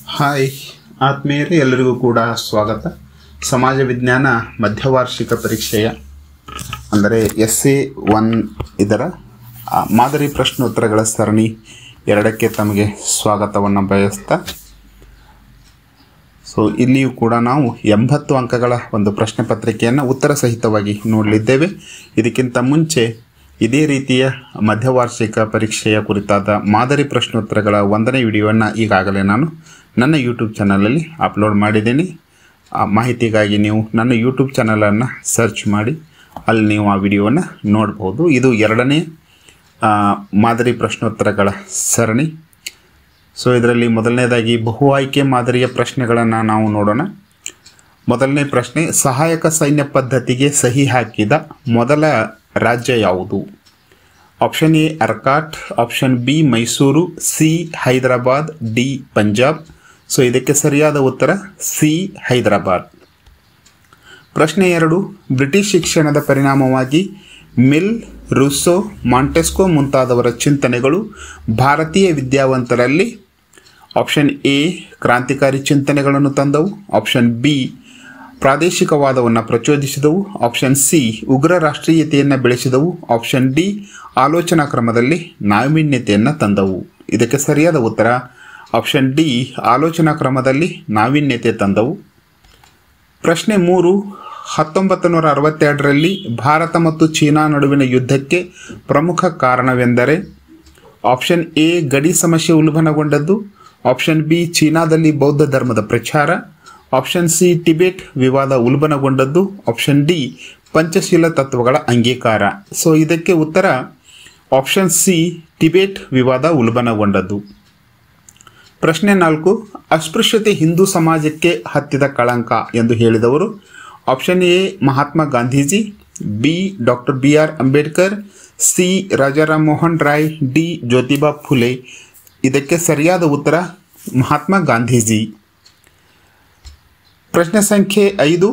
hi ಆತ್ಮೀಯರೇ ಎಲ್ಲರಿಗೂ ಕೂಡ ಸ್ವಾಗತ ಸಮಾಜ ವಿಜ್ಞಾನ ಮಧ್ಯವಾರ್ಷಿಕ ಪರೀಕ್ಷೆಯ ಅಂದರೆ ಎಸ್ ಎ ಒನ್ ಇದರ ಆ, ಮಾದರಿ ಪ್ರಶ್ನೋತ್ತರಗಳ ಸರಣಿ ಎರಡಕ್ಕೆ ತಮಗೆ ಸ್ವಾಗತವನ್ನು ಬಯಸ್ತಾ ಸೊ ಇಲ್ಲಿಯೂ ಕೂಡ ನಾವು ಎಂಬತ್ತು ಅಂಕಗಳ ಒಂದು ಪ್ರಶ್ನೆ ಪತ್ರಿಕೆಯನ್ನು ಉತ್ತರ ಸಹಿತವಾಗಿ ನೋಡಲಿದ್ದೇವೆ ಇದಕ್ಕಿಂತ ಮುಂಚೆ ಇದೇ ರೀತಿಯ ಮಧ್ಯವಾರ್ಷಿಕ ಪರೀಕ್ಷೆಯ ಕುರಿತಾದ ಮಾದರಿ ಪ್ರಶ್ನೋತ್ತರಗಳ ಒಂದನೇ ವಿಡಿಯೋವನ್ನು ಈಗಾಗಲೇ ನಾನು ನನ್ನ ಯೂಟ್ಯೂಬ್ ಚಾನಲಲ್ಲಿ ಅಪ್ಲೋಡ್ ಮಾಡಿದ್ದೀನಿ ಆ ಮಾಹಿತಿಗಾಗಿ ನೀವು ನನ್ನ ಯೂಟ್ಯೂಬ್ ಚಾನಲನ್ನು ಸರ್ಚ್ ಮಾಡಿ ಅಲ್ಲಿ ನೀವು ಆ ವಿಡಿಯೋವನ್ನು ನೋಡ್ಬೋದು ಇದು ಎರಡನೇ ಆ, ಮಾದರಿ ಪ್ರಶ್ನೋತ್ತರಗಳ ಸರಣಿ ಸೊ ಇದರಲ್ಲಿ ಮೊದಲನೇದಾಗಿ ಬಹು ಆಯ್ಕೆ ಮಾದರಿಯ ಪ್ರಶ್ನೆಗಳನ್ನು ನಾವು ನೋಡೋಣ ಮೊದಲನೇ ಪ್ರಶ್ನೆ ಸಹಾಯಕ ಸೈನ್ಯ ಪದ್ಧತಿಗೆ ಸಹಿ ಹಾಕಿದ ಮೊದಲ ರಾಜ್ಯ ಯಾವುದು option A Arcot option B Mysuru C Hyderabad D Punjab so ಇದಕ್ಕೆ ಸರಿಯಾದ ಉತ್ತರ ಸಿ ಹೈದರಾಬಾದ್ ಪ್ರಶ್ನೆ ಎರಡು ಬ್ರಿಟಿಷ್ ಶಿಕ್ಷಣದ ಪರಿಣಾಮವಾಗಿ ಮಿಲ್ ರುಸೋ ಮಾಂಟೆಸ್ಕೋ ಮುಂತಾದವರ ಚಿಂತನೆಗಳು ಭಾರತೀಯ ವಿದ್ಯಾವಂತರಲ್ಲಿ ಆಪ್ಷನ್ ಎ ಕ್ರಾಂತಿಕಾರಿ ಚಿಂತನೆಗಳನ್ನು ತಂದವು ಆಪ್ಷನ್ ಬಿ ಪ್ರಾದೇಶಿಕವಾದವನ್ನು ಪ್ರಚೋದಿಸಿದವು ಆಪ್ಷನ್ ಸಿ ಉಗ್ರ ರಾಷ್ಟ್ರೀಯತೆಯನ್ನು ಬೆಳೆಸಿದವು ಆಪ್ಷನ್ ಡಿ ಆಲೋಚನಾ ಕ್ರಮದಲ್ಲಿ ನಾವೀನ್ಯತೆಯನ್ನು ತಂದವು ಇದಕ್ಕೆ ಸರಿಯಾದ ಉತ್ತರ ಆಪ್ಷನ್ ಡಿ ಆಲೋಚನಾ ಕ್ರಮದಲ್ಲಿ ನಾವೀನ್ಯತೆ ತಂದವು ಪ್ರಶ್ನೆ ಮೂರು ಹತ್ತೊಂಬತ್ತು ನೂರ ಅರವತ್ತೆರಡರಲ್ಲಿ ಭಾರತ ಮತ್ತು ಚೀನಾ ನಡುವಿನ ಯುದ್ಧಕ್ಕೆ ಪ್ರಮುಖ ಕಾರಣವೆಂದರೆ ಆಪ್ಷನ್ ಎ ಗಡಿ ಸಮಸ್ಯೆ ಉಲ್ಬಣಗೊಂಡದ್ದು ಆಪ್ಷನ್ ಬಿ ಚೀನಾದಲ್ಲಿ ಬೌದ್ಧ ಧರ್ಮದ ಪ್ರಚಾರ ಆಪ್ಷನ್ ಸಿ ಟಿಬೆಟ್ ವಿವಾದ ಉಲ್ಬಣಗೊಂಡದ್ದು ಆಪ್ಷನ್ ಡಿ ಪಂಚಶೀಲ ತತ್ವಗಳ ಅಂಗೀಕಾರ ಸೊ ಇದಕ್ಕೆ ಉತ್ತರ ಆಪ್ಷನ್ ಸಿ ಟಿಬೆಟ್ ವಿವಾದ ಉಲ್ಬಣಗೊಂಡದ್ದು ಪ್ರಶ್ನೆ ನಾಲ್ಕು ಅಸ್ಪೃಶ್ಯತೆ ಹಿಂದೂ ಸಮಾಜಕ್ಕೆ ಹತ್ತಿದ ಕಳಂಕ ಎಂದು ಹೇಳಿದವರು option A Mahatma Gandhiji B doctor B R Ambedkar C Rajaram Mohan Roy D Jyotiba Phule ಇದಕ್ಕೆ ಸರಿಯಾದ ಉತ್ತರ ಮಹಾತ್ಮ ಗಾಂಧೀಜಿ ಪ್ರಶ್ನೆ ಸಂಖ್ಯೆ ಐದು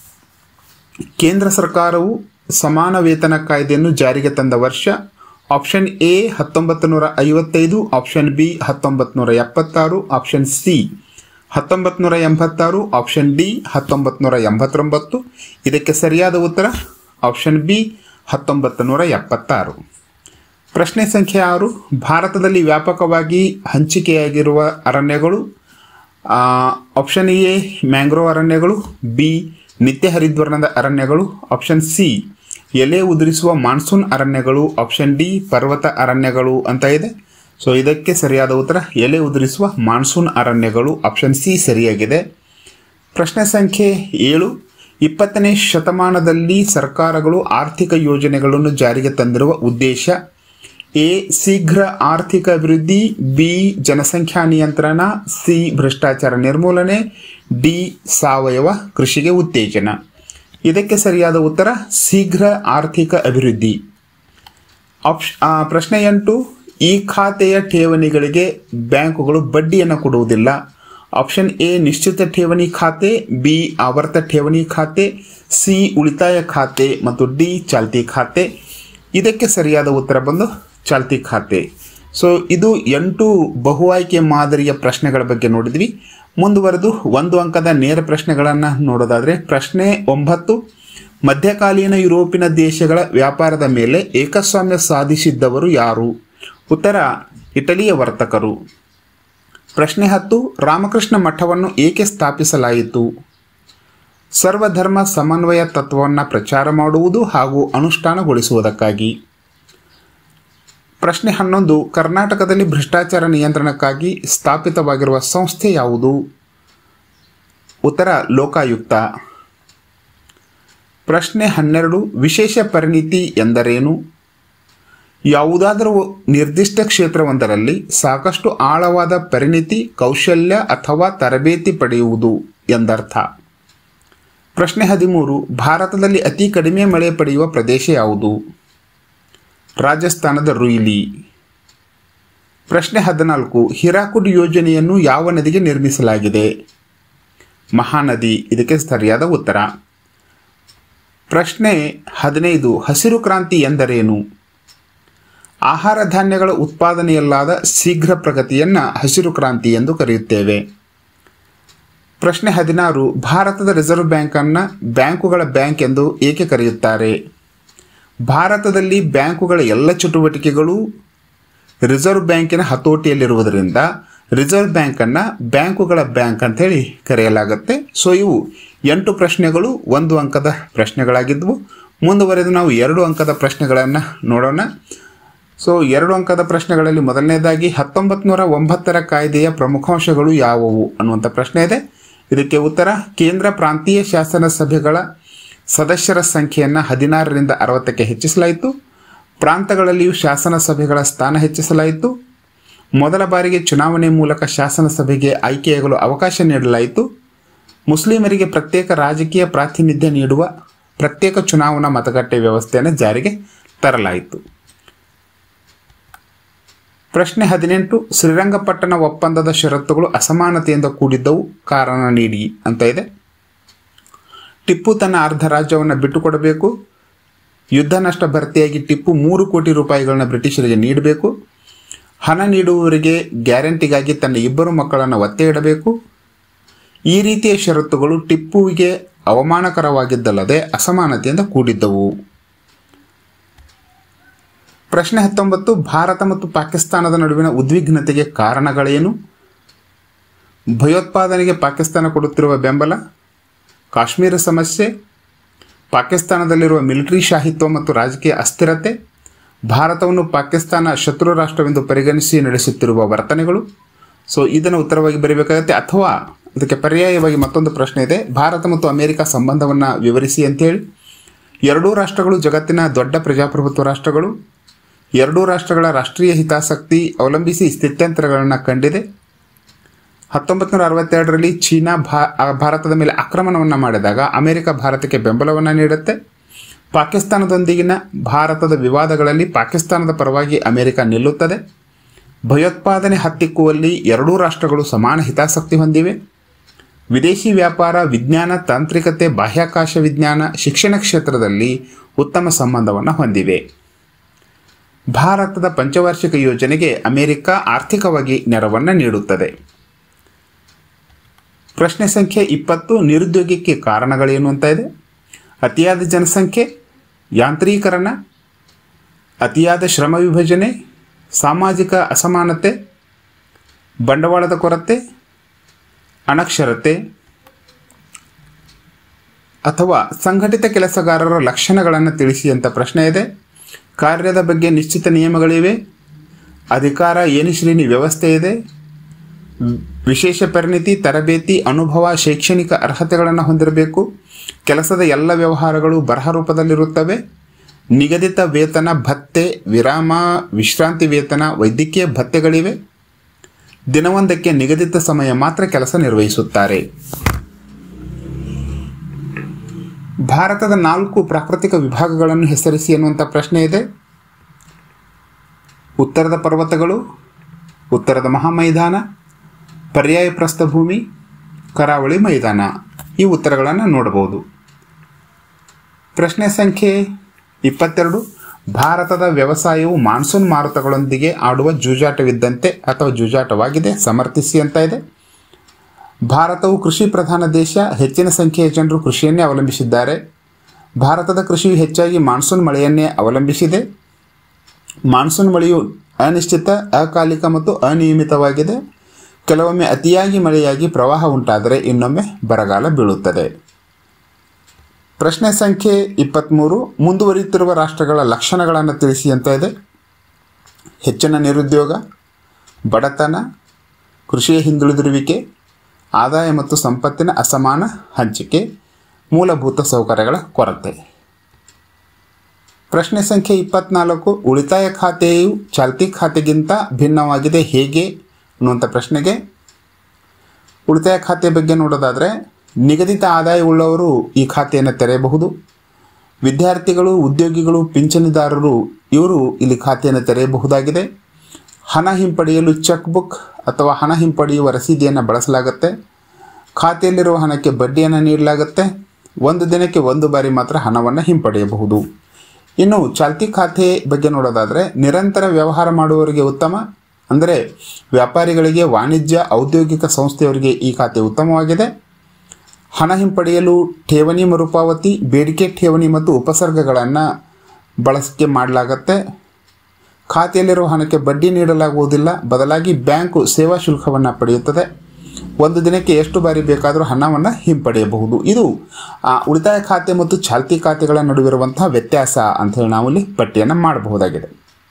ಕೇಂದ್ರ ಸರ್ಕಾರವು ಸಮಾನ ವೇತನ ಕಾಯ್ದೆಯನ್ನು ಜಾರಿಗೆ ತಂದ ವರ್ಷ ಆಪ್ಷನ್ ಎ ಹತ್ತೊಂಬತ್ತು ನೂರ ಐವತ್ತೈದು ಆಪ್ಷನ್ ಬಿ ಹತ್ತೊಂಬತ್ತು ನೂರ ಎಪ್ಪತ್ತಾರು ಆಪ್ಷನ್ ಸಿ ಹತ್ತೊಂಬತ್ತು ನೂರ ಎಂಬತ್ತಾರು ಆಪ್ಷನ್ ಡಿ ಹತ್ತೊಂಬತ್ತು ನೂರ ಎಂಬತ್ತೊಂಬತ್ತು ಇದಕ್ಕೆ ಸರಿಯಾದ ಉತ್ತರ ಆಪ್ಷನ್ ಬಿ ಹತ್ತೊಂಬತ್ತು ನೂರ ಎಪ್ಪತ್ತಾರು ಪ್ರಶ್ನೆ ಸಂಖ್ಯೆ ಆರು ಭಾರತದಲ್ಲಿ ವ್ಯಾಪಕವಾಗಿ ಹಂಚಿಕೆಯಾಗಿರುವ ಅರಣ್ಯಗಳು ಆ, ಆಪ್ಷನ್ ಎ ಮ್ಯಾಂಗ್ರೋವ್ ಅರಣ್ಯಗಳು ಬಿ ನಿತ್ಯ ಹರಿದ್ವರ್ಣದ ಅರಣ್ಯಗಳು ಆಪ್ಷನ್ ಸಿ ಎಲೆ ಉದುರಿಸುವ ಮಾನ್ಸೂನ್ ಅರಣ್ಯಗಳು ಆಪ್ಷನ್ ಡಿ ಪರ್ವತ ಅರಣ್ಯಗಳು ಅಂತ ಇದೆ ಸೊ ಇದಕ್ಕೆ ಸರಿಯಾದ ಉತ್ತರ ಎಲೆ ಉದುರಿಸುವ ಮಾನ್ಸೂನ್ ಅರಣ್ಯಗಳು ಆಪ್ಷನ್ ಸಿ ಸರಿಯಾಗಿದೆ ಪ್ರಶ್ನೆ ಸಂಖ್ಯೆ ಏಳು ಇಪ್ಪತ್ತನೇ ಶತಮಾನದಲ್ಲಿ ಸರ್ಕಾರಗಳು ಆರ್ಥಿಕ ಯೋಜನೆಗಳನ್ನು ಜಾರಿಗೆ ತಂದಿರುವ ಉದ್ದೇಶ ಎ ಶೀಘ್ರ ಆರ್ಥಿಕ ಅಭಿವೃದ್ಧಿ ಬಿ ಜನಸಂಖ್ಯಾ ನಿಯಂತ್ರಣ ಸಿ ಭ್ರಷ್ಟಾಚಾರ ನಿರ್ಮೂಲನೆ ಡಿ ಸಾವಯವ ಕೃಷಿಗೆ ಉತ್ತೇಜನ ಇದಕ್ಕೆ ಸರಿಯಾದ ಉತ್ತರ ಶೀಘ್ರ ಆರ್ಥಿಕ ಅಭಿವೃದ್ಧಿ ಆಪ್ಷ ಆ, ಪ್ರಶ್ನೆ ಎಂಟು ಈ ಖಾತೆಯ ಠೇವಣಿಗಳಿಗೆ ಬ್ಯಾಂಕುಗಳು ಬಡ್ಡಿಯನ್ನು ಕೊಡುವುದಿಲ್ಲ ಆಪ್ಷನ್ ಎ ನಿಶ್ಚಿತ ಠೇವಣಿ ಖಾತೆ ಬಿ ಆವರ್ತ ಠೇವಣಿ ಖಾತೆ ಸಿ ಉಳಿತಾಯ ಖಾತೆ ಮತ್ತು ಡಿ ಚಾಲ್ತಿ ಖಾತೆ ಇದಕ್ಕೆ ಸರಿಯಾದ ಉತ್ತರ ಬಂದು ಚಾಲ್ತಿ ಖಾತೆ ಸೊ ಇದು ಎಂಟು ಬಹು ಆಯ್ಕೆ ಮಾದರಿಯ ಪ್ರಶ್ನೆಗಳ ಬಗ್ಗೆ ನೋಡಿದ್ವಿ ಮುಂದುವರೆದು ಒಂದು ಅಂಕದ ನೇರ ಪ್ರಶ್ನೆಗಳನ್ನು ನೋಡೋದಾದರೆ ಪ್ರಶ್ನೆ ಒಂಬತ್ತು ಮಧ್ಯಕಾಲೀನ ಯುರೋಪಿನ ದೇಶಗಳ ವ್ಯಾಪಾರದ ಮೇಲೆ ಏಕಸ್ವಾಮ್ಯ ಸಾಧಿಸಿದ್ದವರು ಯಾರು ಉತ್ತರ ಇಟಲಿಯ ವರ್ತಕರು ಪ್ರಶ್ನೆ ಹತ್ತು ರಾಮಕೃಷ್ಣ ಮಠವನ್ನು ಏಕೆ ಸ್ಥಾಪಿಸಲಾಯಿತು ಸರ್ವಧರ್ಮ ಸಮನ್ವಯ ತತ್ವವನ್ನು ಪ್ರಚಾರ ಮಾಡುವುದು ಹಾಗೂ ಅನುಷ್ಠಾನಗೊಳಿಸುವುದಕ್ಕಾಗಿ ಪ್ರಶ್ನೆ ಹನ್ನೊಂದು ಕರ್ನಾಟಕದಲ್ಲಿ ಭ್ರಷ್ಟಾಚಾರ ನಿಯಂತ್ರಣಕ್ಕಾಗಿ ಸ್ಥಾಪಿತವಾಗಿರುವ ಸಂಸ್ಥೆ ಯಾವುದು ಉತ್ತರ ಲೋಕಾಯುಕ್ತ ಪ್ರಶ್ನೆ ಹನ್ನೆರಡು ವಿಶೇಷ ಪರಿಣಿತಿ ಎಂದರೇನು ಯಾವುದಾದರೂ ನಿರ್ದಿಷ್ಟ ಕ್ಷೇತ್ರವೊಂದರಲ್ಲಿ ಸಾಕಷ್ಟು ಆಳವಾದ ಪರಿಣಿತಿ ಕೌಶಲ್ಯ ಅಥವಾ ತರಬೇತಿ ಪಡೆಯುವುದು ಎಂದರ್ಥ ಪ್ರಶ್ನೆ ಹದಿಮೂರು ಭಾರತದಲ್ಲಿ ಅತಿ ಕಡಿಮೆ ಮಳೆ ಪಡೆಯುವ ಪ್ರದೇಶ ಯಾವುದು ರಾಜಸ್ಥಾನದ ರುಯ್ಲಿ ಪ್ರಶ್ನೆ ಹದಿನಾಲ್ಕು ಹಿರಾಕುಡ್ ಯೋಜನೆಯನ್ನು ಯಾವ ನದಿಗೆ ನಿರ್ಮಿಸಲಾಗಿದೆ ಮಹಾನದಿ ಇದಕ್ಕೆ ಸರಿಯಾದ ಉತ್ತರ ಪ್ರಶ್ನೆ ಹದಿನೈದು ಹಸಿರು ಕ್ರಾಂತಿ ಎಂದರೇನು ಆಹಾರ ಧಾನ್ಯಗಳ ಉತ್ಪಾದನೆಯಲ್ಲಾದ ಶೀಘ್ರ ಪ್ರಗತಿಯನ್ನು ಹಸಿರು ಕ್ರಾಂತಿ ಎಂದು ಕರೆಯುತ್ತೇವೆ ಪ್ರಶ್ನೆ ಹದಿನಾರು ಭಾರತದ ರಿಸರ್ವ್ ಬ್ಯಾಂಕನ್ನು ಬ್ಯಾಂಕುಗಳ ಬ್ಯಾಂಕ್ ಎಂದು ಏಕೆ ಕರೆಯುತ್ತಾರೆ ಭಾರತದಲ್ಲಿ ಬ್ಯಾಂಕುಗಳ ಎಲ್ಲ ಚಟುವಟಿಕೆಗಳು ರಿಸರ್ವ್ ಬ್ಯಾಂಕಿನ ಹತೋಟಿಯಲ್ಲಿರುವುದರಿಂದ ರಿಸರ್ವ್ ಬ್ಯಾಂಕನ್ನು ಬ್ಯಾಂಕುಗಳ ಬ್ಯಾಂಕ್ ಅಂತೇಳಿ ಕರೆಯಲಾಗುತ್ತೆ ಸೊ ಇವು ಎಂಟು ಪ್ರಶ್ನೆಗಳು ಒಂದು ಅಂಕದ ಪ್ರಶ್ನೆಗಳಾಗಿದ್ದವು ಮುಂದುವರೆದು ನಾವು ಎರಡು ಅಂಕದ ಪ್ರಶ್ನೆಗಳನ್ನು ನೋಡೋಣ ಸೊ ಎರಡು ಅಂಕದ ಪ್ರಶ್ನೆಗಳಲ್ಲಿ ಮೊದಲನೇದಾಗಿ ಹತ್ತೊಂಬತ್ತು ನೂರ ಒಂಬತ್ತರ ಕಾಯ್ದೆಯ ಪ್ರಮುಖಾಂಶಗಳು ಯಾವುವು ಅನ್ನುವಂಥ ಪ್ರಶ್ನೆ ಇದೆ ಇದಕ್ಕೆ ಉತ್ತರ ಕೇಂದ್ರ ಪ್ರಾಂತೀಯ ಶಾಸನ ಸಭೆಗಳ ಸದಸ್ಯರ ಸಂಖ್ಯೆಯನ್ನು ಹದಿನಾರರಿಂದ ಅರವತ್ತಕ್ಕೆ ಹೆಚ್ಚಿಸಲಾಯಿತು ಪ್ರಾಂತಗಳಲ್ಲಿಯೂ ಶಾಸನ ಸಭೆಗಳ ಸ್ಥಾನ ಹೆಚ್ಚಿಸಲಾಯಿತು ಮೊದಲ ಬಾರಿಗೆ ಚುನಾವಣೆ ಮೂಲಕ ಶಾಸನ ಸಭೆಗೆ ಆಯ್ಕೆಯಾಗಲು ಅವಕಾಶ ನೀಡಲಾಯಿತು ಮುಸ್ಲಿಮರಿಗೆ ಪ್ರತ್ಯೇಕ ರಾಜಕೀಯ ಪ್ರಾತಿನಿಧ್ಯ ನೀಡುವ ಪ್ರತ್ಯೇಕ ಚುನಾವಣಾ ಮತಗಟ್ಟೆ ವ್ಯವಸ್ಥೆಯನ್ನು ಜಾರಿಗೆ ತರಲಾಯಿತು ಪ್ರಶ್ನೆ ಹದಿನೆಂಟು ಶ್ರೀರಂಗಪಟ್ಟಣ ಒಪ್ಪಂದದ ಷರತ್ತುಗಳು ಅಸಮಾನತೆಯಿಂದ ಕೂಡಿದ್ದವು ಕಾರಣ ನೀಡಿ ಅಂತ ಇದೆ ಟಿಪ್ಪು ತನ್ನ ಅರ್ಧ ರಾಜ್ಯವನ್ನು ಬಿಟ್ಟುಕೊಡಬೇಕು ಯುದ್ಧ ನಷ್ಟ ಭರ್ತಿಯಾಗಿ ಟಿಪ್ಪು ಮೂರು ಕೋಟಿ ರೂಪಾಯಿಗಳನ್ನ ಬ್ರಿಟಿಷರಿಗೆ ನೀಡಬೇಕು ಹಣ ನೀಡುವವರಿಗೆ ಗ್ಯಾರಂಟಿಗಾಗಿ ತನ್ನ ಇಬ್ಬರು ಮಕ್ಕಳನ್ನು ಒತ್ತೆ ಇಡಬೇಕು ಈ ರೀತಿಯ ಷರತ್ತುಗಳು ಟಿಪ್ಪುವಿಗೆ ಅವಮಾನಕರವಾಗಿದ್ದಲ್ಲದೆ ಅಸಮಾನತೆಯಿಂದ ಕೂಡಿದ್ದವು ಪ್ರಶ್ನೆ ಹತ್ತೊಂಬತ್ತು ಭಾರತ ಮತ್ತು ಪಾಕಿಸ್ತಾನದ ನಡುವಿನ ಉದ್ವಿಗ್ನತೆಗೆ ಕಾರಣಗಳೇನು ಭಯೋತ್ಪಾದನೆಗೆ ಪಾಕಿಸ್ತಾನ ಕೊಡುತ್ತಿರುವ ಬೆಂಬಲ ಕಾಶ್ಮೀರ ಸಮಸ್ಯೆ ಪಾಕಿಸ್ತಾನದಲ್ಲಿರುವ ಮಿಲಿಟರಿ ಶಾಹಿತ್ವ ಮತ್ತು ರಾಜಕೀಯ ಅಸ್ಥಿರತೆ ಭಾರತವನ್ನು ಪಾಕಿಸ್ತಾನ ಶತ್ರು ರಾಷ್ಟ್ರವೆಂದು ಪರಿಗಣಿಸಿ ನಡೆಸುತ್ತಿರುವ ವರ್ತನೆಗಳು ಸೊ ಇದನ್ನು ಉತ್ತರವಾಗಿ ಬರೀಬೇಕಾಗತ್ತೆ ಅಥವಾ ಇದಕ್ಕೆ ಪರ್ಯಾಯವಾಗಿ ಮತ್ತೊಂದು ಪ್ರಶ್ನೆ ಇದೆ ಭಾರತ ಮತ್ತು ಅಮೆರಿಕ ಸಂಬಂಧವನ್ನು ವಿವರಿಸಿ ಅಂತೇಳಿ ಎರಡೂ ರಾಷ್ಟ್ರಗಳು ಜಗತ್ತಿನ ದೊಡ್ಡ ಪ್ರಜಾಪ್ರಭುತ್ವ ರಾಷ್ಟ್ರಗಳು ಎರಡೂ ರಾಷ್ಟ್ರಗಳ ರಾಷ್ಟ್ರೀಯ ಹಿತಾಸಕ್ತಿ ಅವಲಂಬಿಸಿ ಸ್ಥಿತ್ಯಂತರಗಳನ್ನು ಕಂಡಿದೆ ಹತ್ತೊಂಬತ್ತು ನೂರ ಅರವತ್ತೆರಡರಲ್ಲಿ ಚೀನಾ ಭಾ ಆ ಭಾರತದ ಮೇಲೆ ಆಕ್ರಮಣವನ್ನು ಮಾಡಿದಾಗ ಅಮೆರಿಕ ಭಾರತಕ್ಕೆ ಬೆಂಬಲವನ್ನು ನೀಡುತ್ತೆ ಪಾಕಿಸ್ತಾನದೊಂದಿಗಿನ ಭಾರತದ ವಿವಾದಗಳಲ್ಲಿ ಪಾಕಿಸ್ತಾನದ ಪರವಾಗಿ ಅಮೆರಿಕ ನಿಲ್ಲುತ್ತದೆ ಭಯೋತ್ಪಾದನೆ ಹತ್ತಿಕ್ಕುವಲ್ಲಿ ಎರಡೂ ರಾಷ್ಟ್ರಗಳು ಸಮಾನ ಹಿತಾಸಕ್ತಿ ಹೊಂದಿವೆ ವಿದೇಶಿ ವ್ಯಾಪಾರ ವಿಜ್ಞಾನ ತಾಂತ್ರಿಕತೆ ಬಾಹ್ಯಾಕಾಶ ವಿಜ್ಞಾನ ಶಿಕ್ಷಣ ಕ್ಷೇತ್ರದಲ್ಲಿ ಉತ್ತಮ ಸಂಬಂಧವನ್ನು ಹೊಂದಿವೆ ಭಾರತದ ಪಂಚವಾರ್ಷಿಕ ಯೋಜನೆಗೆ ಅಮೆರಿಕ ಆರ್ಥಿಕವಾಗಿ ನೆರವನ್ನು ನೀಡುತ್ತದೆ ಪ್ರಶ್ನೆ ಸಂಖ್ಯೆ ಇಪ್ಪತ್ತು ನಿರುದ್ಯೋಗಕ್ಕೆ ಕಾರಣಗಳೇನು ಅಂತ ಇದೆ ಅತಿಯಾದ ಜನಸಂಖ್ಯೆ ಯಾಂತ್ರೀಕರಣ ಅತಿಯಾದ ಶ್ರಮ ವಿಭಜನೆ ಸಾಮಾಜಿಕ ಅಸಮಾನತೆ ಬಂಡವಾಳದ ಕೊರತೆ ಅನಕ್ಷರತೆ ಅಥವಾ ಸಂಘಟಿತ ಕೆಲಸಗಾರರ ಲಕ್ಷಣಗಳನ್ನು ತಿಳಿಸಿ ಅಂತ ಪ್ರಶ್ನೆ ಇದೆ ಕಾರ್ಯದ ಬಗ್ಗೆ ನಿಶ್ಚಿತ ನಿಯಮಗಳಿವೆ ಅಧಿಕಾರ ಏನು ಶ್ರೇಣಿ ವ್ಯವಸ್ಥೆ ಇದೆ ವಿಶೇಷ ಪರಿಣಿತಿ ತರಬೇತಿ ಅನುಭವ ಶೈಕ್ಷಣಿಕ ಅರ್ಹತೆಗಳನ್ನು ಹೊಂದಿರಬೇಕು ಕೆಲಸದ ಎಲ್ಲ ವ್ಯವಹಾರಗಳು ಬರಹ ರೂಪದಲ್ಲಿರುತ್ತವೆ ನಿಗದಿತ ವೇತನ ಭತ್ಯೆ ವಿರಾಮ ವಿಶ್ರಾಂತಿ ವೇತನ ವೈದ್ಯಕೀಯ ಭತ್ಯೆಗಳಿವೆ ದಿನವೊಂದಕ್ಕೆ ನಿಗದಿತ ಸಮಯ ಮಾತ್ರ ಕೆಲಸ ನಿರ್ವಹಿಸುತ್ತಾರೆ ಭಾರತದ ನಾಲ್ಕು ಪ್ರಾಕೃತಿಕ ವಿಭಾಗಗಳನ್ನು ಹೆಸರಿಸಿ ಎನ್ನುವಂಥ ಪ್ರಶ್ನೆ ಇದೆ ಉತ್ತರದ ಪರ್ವತಗಳು ಉತ್ತರದ ಮಹಾಮೈದಾನ ಪರ್ಯಾಯ ಪ್ರಸ್ಥಭೂಮಿ ಕರಾವಳಿ ಮೈದಾನ ಈ ಉತ್ತರಗಳನ್ನು ನೋಡಬಹುದು ಪ್ರಶ್ನೆ ಸಂಖ್ಯೆ ಇಪ್ಪತ್ತೆರಡು ಭಾರತದ ವ್ಯವಸಾಯವು ಮಾನ್ಸೂನ್ ಮಾರುತಗಳೊಂದಿಗೆ ಆಡುವ ಜೂಜಾಟವಿದ್ದಂತೆ ಅಥವಾ ಜೂಜಾಟವಾಗಿದೆ ಸಮರ್ಥಿಸಿ ಅಂತ ಇದೆ ಭಾರತವು ಕೃಷಿ ಪ್ರಧಾನ ದೇಶ ಹೆಚ್ಚಿನ ಸಂಖ್ಯೆಯ ಜನರು ಕೃಷಿಯನ್ನೇ ಅವಲಂಬಿಸಿದ್ದಾರೆ ಭಾರತದ ಕೃಷಿಯು ಹೆಚ್ಚಾಗಿ ಮಾನ್ಸೂನ್ ಮಳೆಯನ್ನೇ ಅವಲಂಬಿಸಿದೆ ಮಾನ್ಸೂನ್ ಮಳೆಯು ಅನಿಶ್ಚಿತ ಅಕಾಲಿಕ ಮತ್ತು ಅನಿಯಮಿತವಾಗಿದೆ ಕೆಲವೊಮ್ಮೆ ಅತಿಯಾಗಿ ಮಳೆಯಾಗಿ ಪ್ರವಾಹ ಉಂಟಾದರೆ ಇನ್ನೊಮ್ಮೆ ಬರಗಾಲ ಬೀಳುತ್ತದೆ ಪ್ರಶ್ನೆ ಸಂಖ್ಯೆ ಇಪ್ಪತ್ತ್ಮೂರು ಮುಂದುವರಿಯುತ್ತಿರುವ ರಾಷ್ಟ್ರಗಳ ಲಕ್ಷಣಗಳನ್ನು ತಿಳಿಸಿ ಅಂತ ಇದೆ ಹೆಚ್ಚಿನ ನಿರುದ್ಯೋಗ ಬಡತನ ಕೃಷಿಯ ಹಿಂದುಳಿದಿರುವಿಕೆ ಆದಾಯ ಮತ್ತು ಸಂಪತ್ತಿನ ಅಸಮಾನ ಹಂಚಿಕೆ ಮೂಲಭೂತ ಸೌಕರ್ಯಗಳ ಕೊರತೆ ಪ್ರಶ್ನೆ ಸಂಖ್ಯೆ ಇಪ್ಪತ್ನಾಲ್ಕು ಉಳಿತಾಯ ಖಾತೆಯು ಚಾಲ್ತಿ ಖಾತೆಗಿಂತ ಭಿನ್ನವಾಗಿದೆ ಹೇಗೆ ಅನ್ನುವಂಥ ಪ್ರಶ್ನೆಗೆ ಉಳಿತಾಯ ಖಾತೆ ಬಗ್ಗೆ ನೋಡೋದಾದರೆ ನಿಗದಿತ ಆದಾಯವುಳ್ಳವರು ಈ ಖಾತೆಯನ್ನು ತೆರೆಯಬಹುದು ವಿದ್ಯಾರ್ಥಿಗಳು ಉದ್ಯೋಗಿಗಳು ಪಿಂಚಣಿದಾರರು ಇವರು ಇಲ್ಲಿ ಖಾತೆಯನ್ನು ತೆರೆಯಬಹುದಾಗಿದೆ ಹಣ ಹಿಂಪಡೆಯಲು ಚೆಕ್ ಬುಕ್ ಅಥವಾ ಹಣ ಹಿಂಪಡೆಯುವ ರಸೀದಿಯನ್ನು ಬಳಸಲಾಗುತ್ತೆ ಖಾತೆಯಲ್ಲಿರುವ ಹಣಕ್ಕೆ ಬಡ್ಡಿಯನ್ನು ನೀಡಲಾಗುತ್ತೆ ಒಂದು ದಿನಕ್ಕೆ ಒಂದು ಬಾರಿ ಮಾತ್ರ ಹಣವನ್ನು ಹಿಂಪಡೆಯಬಹುದು ಇನ್ನು ಚಾಲ್ತಿ ಖಾತೆ ಬಗ್ಗೆ ನೋಡೋದಾದರೆ ನಿರಂತರ ವ್ಯವಹಾರ ಮಾಡುವವರಿಗೆ ಉತ್ತಮ ಅಂದರೆ ವ್ಯಾಪಾರಿಗಳಿಗೆ ವಾಣಿಜ್ಯ ಔದ್ಯೋಗಿಕ ಸಂಸ್ಥೆಯವರಿಗೆ ಈ ಖಾತೆ ಉತ್ತಮವಾಗಿದೆ ಹಣ ಹಿಂಪಡೆಯಲು ಠೇವಣಿ ಮರುಪಾವತಿ ಬೇಡಿಕೆ ಠೇವಣಿ ಮತ್ತು ಉಪಸರ್ಗಗಳನ್ನು ಬಳಕೆ ಮಾಡಲಾಗತ್ತೆ ಖಾತೆಯಲ್ಲಿರುವ ಹಣಕ್ಕೆ ಬಡ್ಡಿ ನೀಡಲಾಗುವುದಿಲ್ಲ ಬದಲಾಗಿ ಬ್ಯಾಂಕು ಸೇವಾ ಶುಲ್ಕವನ್ನು ಪಡೆಯುತ್ತದೆ ಒಂದು ದಿನಕ್ಕೆ ಎಷ್ಟು ಬಾರಿ ಬೇಕಾದರೂ ಹಣವನ್ನು ಹಿಂಪಡೆಯಬಹುದು ಇದು ಆ, ಉಳಿತಾಯ ಖಾತೆ ಮತ್ತು ಚಾಲ್ತಿ ಖಾತೆಗಳ ನಡುವಿರುವಂತಹ ವ್ಯತ್ಯಾಸ ಅಂತ ಹೇಳಿ ನಾವು ಇಲ್ಲಿ ಪಟ್ಟಿಯನ್ನು ಮಾಡಬಹುದಾಗಿದೆ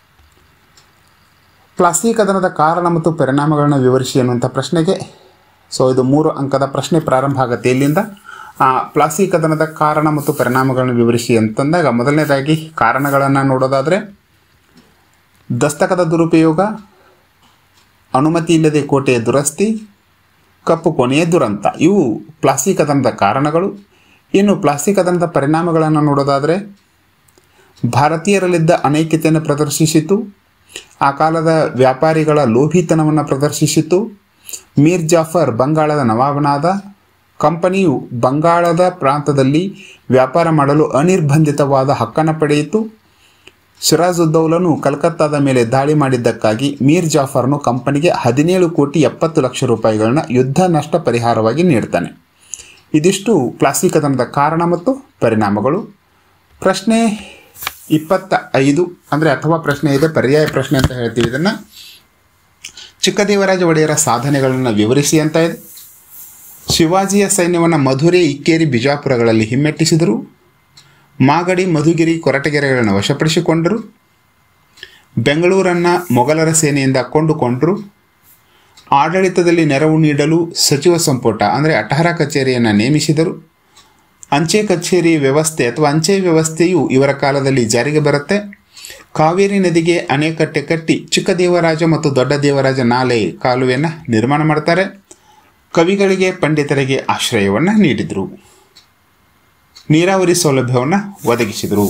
ಪ್ಲಾಸ್ಟಿಕ್ ಕದನದ ಕಾರಣ ಮತ್ತು ಪರಿಣಾಮಗಳನ್ನು ವಿವರಿಸಿ ಅನ್ನುವಂಥ ಪ್ರಶ್ನೆಗೆ ಸೊ ಇದು ಮೂರು ಅಂಕದ ಪ್ರಶ್ನೆ ಪ್ರಾರಂಭ ಆಗುತ್ತೆ ಇಲ್ಲಿಂದ ಆ, ಪ್ಲಾಸ್ಟಿಕ್ ಕದನದ ಕಾರಣ ಮತ್ತು ಪರಿಣಾಮಗಳನ್ನು ವಿವರಿಸಿ ಅಂತಂದಾಗ ಮೊದಲನೇದಾಗಿ ಕಾರಣಗಳನ್ನು ನೋಡೋದಾದರೆ ದಸ್ತಕದ ದುರುಪಯೋಗ ಅನುಮತಿ ಇಲ್ಲದೆ ಕೋಟೆಯ ದುರಸ್ತಿ ಕಪ್ಪು ಕೊನೆಯ ದುರಂತ ಇವು ಪ್ಲಾಸ್ಟಿಕ್ ಕದನದ ಕಾರಣಗಳು ಇನ್ನು ಪ್ಲಾಸ್ಟಿಕ್ ಕದನದ ಪರಿಣಾಮಗಳನ್ನು ನೋಡೋದಾದರೆ ಭಾರತೀಯರಲ್ಲಿದ್ದ ಅನೈಕ್ಯತೆಯನ್ನು ಪ್ರದರ್ಶಿಸಿತು ಆ ಕಾಲದ ವ್ಯಾಪಾರಿಗಳ ಲೋಭಿತನವನ್ನು ಪ್ರದರ್ಶಿಸಿತು ಮೀರ್ ಜಾಫರ್ ಬಂಗಾಳದ ನವಾಬನಾದ ಕಂಪನಿಯು ಬಂಗಾಳದ ಪ್ರಾಂತದಲ್ಲಿ ವ್ಯಾಪಾರ ಮಾಡಲು ಅನಿರ್ಬಂಧಿತವಾದ ಹಕ್ಕನ್ನು ಪಡೆಯಿತು ಸಿರಾಜುದ್ದೌಲನು ಕಲ್ಕತ್ತಾದ ಮೇಲೆ ದಾಳಿ ಮಾಡಿದ್ದಕ್ಕಾಗಿ ಮೀರ್ ಜಾಫರ್ನು ಕಂಪನಿಗೆ ಹದಿನೇಳು ಕೋಟಿ ಎಪ್ಪತ್ತು ಲಕ್ಷ ರೂಪಾಯಿಗಳನ್ನ ಯುದ್ಧ ನಷ್ಟ ಪರಿಹಾರವಾಗಿ ನೀಡ್ತಾನೆ ಇದಿಷ್ಟು ಪ್ಲಾಸ್ಟಿಕ್ ಕದನದ ಕಾರಣ ಮತ್ತು ಪರಿಣಾಮಗಳು ಪ್ರಶ್ನೆ ಇಪ್ಪತ್ತ ಐದು ಅಂದರೆ ಅಥವಾ ಪ್ರಶ್ನೆ ಇದೆ ಪರ್ಯಾಯ ಪ್ರಶ್ನೆ ಅಂತ ಹೇಳ್ತೀವಿ ಇದನ್ನು ಚಿಕ್ಕದೇವರಾಜ ಒಡೆಯರ ಸಾಧನೆಗಳನ್ನು ವಿವರಿಸಿ ಅಂತ ಇದೆ ಶಿವಾಜಿಯ ಸೈನ್ಯವನ್ನು ಮಧುರೆ ಇಕ್ಕೇರಿ ಬಿಜಾಪುರಗಳಲ್ಲಿ ಹಿಮ್ಮೆಟ್ಟಿಸಿದರು ಮಾಗಡಿ ಮಧುಗಿರಿ ಕೊರಟಗೆರೆಗಳನ್ನು ವಶಪಡಿಸಿಕೊಂಡರು ಬೆಂಗಳೂರನ್ನು ಮೊಘಲರ ಸೇನೆಯಿಂದ ಕೊಂಡುಕೊಂಡರು ಆಡಳಿತದಲ್ಲಿ ನೆರವು ನೀಡಲು ಸಚಿವ ಸಂಪುಟ ಅಂದರೆ ಅಟಹರ ಕಚೇರಿಯನ್ನು ನೇಮಿಸಿದರು ಅಂಚೆ ಕಚೇರಿ ವ್ಯವಸ್ಥೆ ಅಥವಾ ಅಂಚೆ ವ್ಯವಸ್ಥೆಯು ಇವರ ಕಾಲದಲ್ಲಿ ಜಾರಿಗೆ ಬರುತ್ತೆ ಕಾವೇರಿ ನದಿಗೆ ಅಣೆಕಟ್ಟೆ ಕಟ್ಟಿ ಚಿಕ್ಕ ದೇವರಾಜ ಮತ್ತು ದೊಡ್ಡ ದೇವರಾಜ ನಾಲೆ ಕಾಲುವೆಯನ್ನು ನಿರ್ಮಾಣ ಮಾಡ್ತಾರೆ ಕವಿಗಳಿಗೆ ಪಂಡಿತರಿಗೆ ಆಶ್ರಯವನ್ನು ನೀಡಿದರು ನೀರಾವರಿ ಸೌಲಭ್ಯವನ್ನು ಒದಗಿಸಿದರು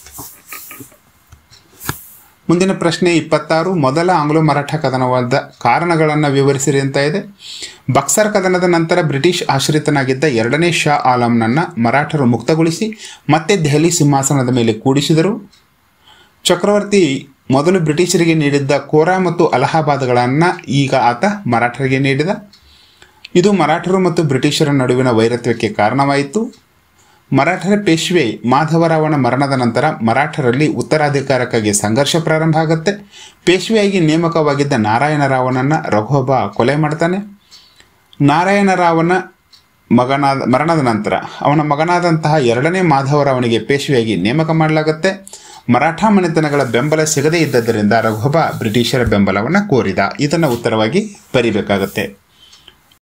ಮುಂದಿನ ಪ್ರಶ್ನೆ ಇಪ್ಪತ್ತಾರು ಮೊದಲ ಆಂಗ್ಲೋ ಮರಾಠ ಕದನವಾದ ಕಾರಣಗಳನ್ನು ವಿವರಿಸಿರಿ ಅಂತ ಇದೆ ಬಕ್ಸರ್ ಕದನದ ನಂತರ ಬ್ರಿಟಿಷ್ ಆಶ್ರಿತನಾಗಿದ್ದ ಎರಡನೇ ಶಾ ಆಲಂನನ್ನು ಮರಾಠರು ಮುಕ್ತಗೊಳಿಸಿ ಮತ್ತೆ ದೆಹಲಿ ಸಿಂಹಾಸನದ ಮೇಲೆ ಕೂಡಿಸಿದರು ಚಕ್ರವರ್ತಿ ಮೊದಲು ಬ್ರಿಟಿಷರಿಗೆ ನೀಡಿದ್ದ ಕೋರಾ ಮತ್ತು ಅಲಹಾಬಾದ್ಗಳನ್ನು ಈಗ ಆತ ಮರಾಠರಿಗೆ ನೀಡಿದ ಇದು ಮರಾಠರು ಮತ್ತು ಬ್ರಿಟಿಷರ ನಡುವಿನ ವೈರತ್ವಕ್ಕೆ ಕಾರಣವಾಯಿತು ಮರಾಠರ ಪೇಶ್ವೆ ಮಾಧವರಾವನ ಮರಣದ ನಂತರ ಮರಾಠರಲ್ಲಿ ಉತ್ತರಾಧಿಕಾರಕ್ಕಾಗಿ ಸಂಘರ್ಷ ಪ್ರಾರಂಭ ಆಗುತ್ತೆ ಪೇಶ್ವೆಯಾಗಿ ನೇಮಕವಾಗಿದ್ದ ನಾರಾಯಣರಾವನನ್ನು ರಘುಬ ಕೊಲೆ ಮಾಡ್ತಾನೆ ನಾರಾಯಣರಾವನ ಮಗನಾದ ಮರಣದ ನಂತರ ಅವನ ಮಗನಾದಂತಹ ಎರಡನೇ ಮಾಧವರಾವನಿಗೆ ಪೇಶ್ವೆಯಾಗಿ ನೇಮಕ ಮಾಡಲಾಗುತ್ತೆ ಮರಾಠ ಮನೆತನಗಳ ಬೆಂಬಲ ಸಿಗದೇ ಇದ್ದದ್ದರಿಂದ ರಘುಬ ಬ್ರಿಟಿಷರ ಬೆಂಬಲವನ್ನು ಕೋರಿದ ಇದನ್ನು ಉತ್ತರವಾಗಿ ಬರಿಬೇಕಾಗುತ್ತೆ